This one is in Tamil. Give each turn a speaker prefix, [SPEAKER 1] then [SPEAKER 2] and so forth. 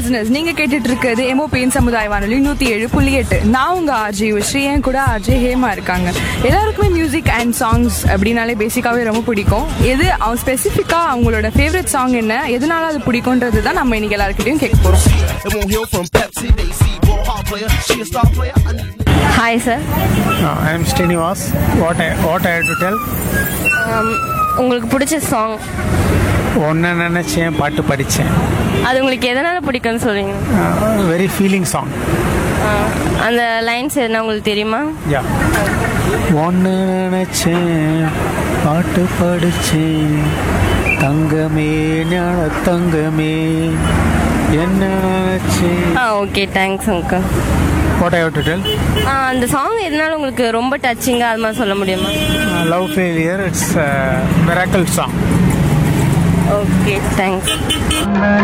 [SPEAKER 1] லிசனர்ஸ் நீங்க கேட்டுட்டு இருக்கிறது எமோபியின் சமுதாய வானொலி நூத்தி ஏழு புள்ளி எட்டு நான் உங்க ஆர்ஜி ஸ்ரீ என் கூட ஆர்ஜி ஹேமா இருக்காங்க எல்லாருக்குமே மியூசிக் அண்ட் சாங்ஸ் அப்படின்னாலே பேசிக்காவே ரொம்ப பிடிக்கும் எது அவங்க ஸ்பெசிஃபிக்கா அவங்களோட ஃபேவரட் சாங் என்ன எதனால அது பிடிக்கும்ன்றது தான் நம்ம இன்னைக்கு எல்லாருக்கிட்டையும் கேட்க போறோம்
[SPEAKER 2] It won't heal from Pepsi. They see ball hard player. She a star player. I need
[SPEAKER 3] hi sir
[SPEAKER 4] Uh, I am Srinivas. What I what I have to tell?
[SPEAKER 3] உங்களுக்கு பிடிச்ச சாங்
[SPEAKER 4] ஒன்று நினச்சேன் பாட்டு படித்தேன்
[SPEAKER 3] அது உங்களுக்கு எதனால பிடிக்கும்னு சொல்றீங்க
[SPEAKER 4] வெரி ஃபீலிங் சாங்
[SPEAKER 3] அந்த லைன்ஸ் என்ன உங்களுக்கு தெரியுமா
[SPEAKER 4] யா ஒன்று நினச்சேன் பாட்டு படித்தேன் தங்கமே ஞான தங்கமே என்ன நினச்சேன்
[SPEAKER 3] ஆ okay thanks uncle
[SPEAKER 4] what I have to tell
[SPEAKER 3] அந்த சாங் எதனால உங்களுக்கு ரொம்ப டச்சிங்காக அது மாதிரி சொல்ல முடியுமா
[SPEAKER 4] love failure it's miracle song
[SPEAKER 3] okay thanks